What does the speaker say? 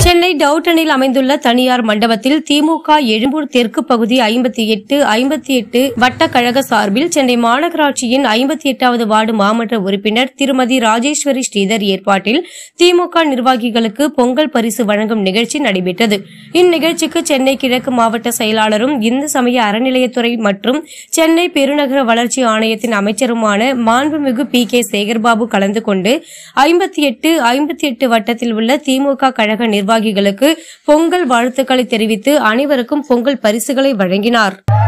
சென்னை டவுட்டனில் அமைந்துள்ள தனியார் மண்டபத்தில் திமுக எழும்பூர் தெற்கு பகுதி ஐம்பத்தி எட்டு ஐம்பத்தி எட்டு வட்ட கழக சார்பில் சென்னை மாநகராட்சியின் ஐம்பத்தி எட்டாவது வார்டு மாமன்ற உறுப்பினர் திருமதி ராஜேஸ்வரி ஸ்ரீதர் ஏற்பாட்டில் திமுக நிர்வாகிகளுக்கு பொங்கல் பரிசு வழங்கும் நிகழ்ச்சி நடைபெற்றது இந்நிகழ்ச்சிக்கு சென்னை கிழக்கு மாவட்ட செயலாளரும் இந்து சமய அறநிலையத்துறை மற்றும் சென்னை பெருநகர வளர்ச்சி ஆணையத்தின் அமைச்சருமான மாண்புமிகு பி கே சேகர்பாபு கலந்து கொண்டு ஐம்பத்தி எட்டு ஐம்பத்தி எட்டு வட்டத்தில் உள்ள திமுக கழக நிர்வாகிகளுக்கு பொங்கல் வாழ்த்துக்களை தெரிவித்து அனைவருக்கும் பொங்கல் பரிசுகளை வழங்கினார்